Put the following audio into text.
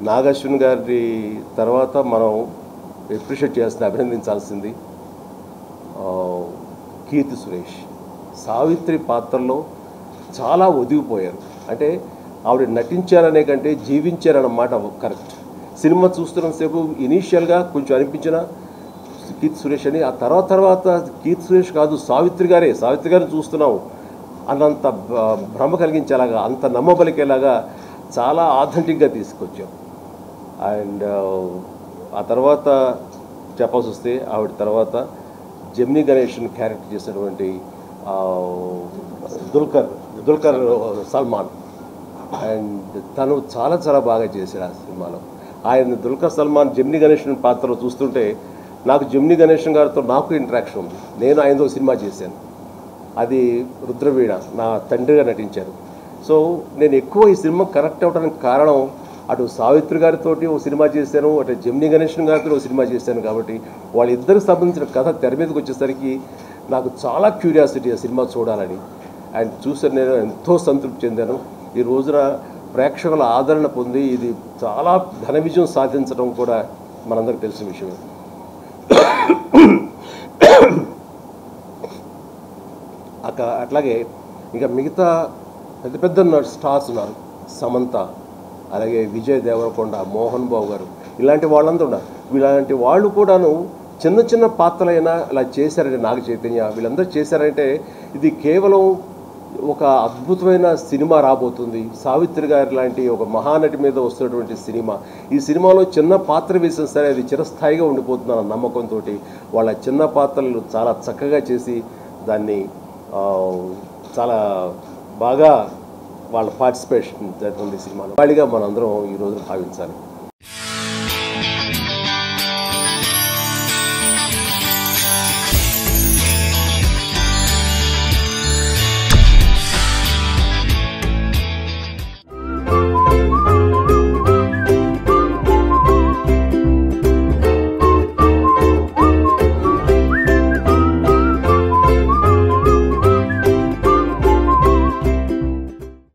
నాగశ్విన్ గారి తర్వాత మనం అప్రిషియేట్ చేస్తుంది అభినందించాల్సింది ఆ, కీర్తి సురేష్ సావిత్రి పాత్రలో చాలా ఒదిగిపోయారు అంటే ఆవిడ నటించారనే కంటే జీవించారన్నమాట కరెక్ట్ సినిమా చూస్తున్నంతసేపు ఇనీషియల్గా కొంచెం అనిపించిన కీర్తి సురేష్ అని ఆ తర్వాత తర్వాత కీర్తి సురేష్ కాదు సావిత్రి గారే సావిత్రి గారిని చూస్తున్నాం అన్నంత భ- భ్రమ కలిగించేలాగా అంత నమ్మబలికేలాగా చాలా ఆథెంటిక్గా తీసుకొచ్చాం అండ్ ఆ తర్వాత చెప్పాల్సి వస్తే ఆవిడ తర్వాత జెమిని గణేషన్ క్యారెక్టర్ చేసినటువంటి ఆ, దుల్కర్ దుల్కర్ సల్మాన్ అండ్ తను చాలా చాలా బాగా చేశాడు ఆ సినిమాలో ఆయన దుల్కర్ సల్మాన్ జెమిని గణేషన్ పాత్రలో చూస్తుంటే నాకు జెమిని గణేషన్ గారితో నాకు ఇంటరాక్షన్ ఉంది నేను ఆయనతో సినిమా చేశాను అది రుద్రవీణ నా తండ్రిగా నటించారు సో నేను ఎక్కువ ఈ సినిమా కనెక్ట్ అవ్వడానికి కారణం అటు సావిత్రి గారితో ఒక సినిమా చేశాను అటు జమిని గణేషన్ గారితో ఒక సినిమా చేశాను కాబట్టి వాళ్ళిద్దరికి సంబంధించిన కథ తెర మీదకి వచ్చేసరికి నాకు చాలా క్యూరియాసిటీ ఆ సినిమా చూడాలని అండ్ చూసాను నేను ఎంతో సంతృప్తి చెందాను ఈ రోజున ప్రేక్షకుల ఆదరణ పొంది ఇది చాలా ఘన విజయం సాధించడం కూడా మనందరికి తెలిసిన విషయమే అక్క అట్లాగే ఇంకా మిగతా పెద్ద పెద్ద న- స్టార్స్ ఉన్నారు సమంత అలాగే విజయ్ దేవరకొండ మోహన్ బాబు గారు ఇలాంటి వాళ్ళందరూ ఉన్నారు ఇలాంటి వాళ్ళు కూడాను చిన్న చిన్న పాత్రలైనా ఇలా చేశారంటే నాగ చైతన్య వీళ్ళందరూ చేశారంటే ఇది కేవలం ఒక అద్భుతమైన సినిమా రాబోతుంది సావిత్రి గారి లాంటి ఒక మహానటి మీద వస్తున్నటువంటి సినిమా ఈ సినిమాలో చిన్న పాత్ర వేసిన సరే అది చిరస్థాయిగా ఉండిపోతుంది అన్న నమ్మకంతో వాళ్ళ చిన్న పాత్రలు చాలా చక్కగా చేసి దాన్ని ఆ, చాలా బాగా వాళ్ళ పార్టిసిపేషన్ జరుగుతుంది ఈ సినిమాలో వాడిగా మనందరం ఈ రోజున భావించాలి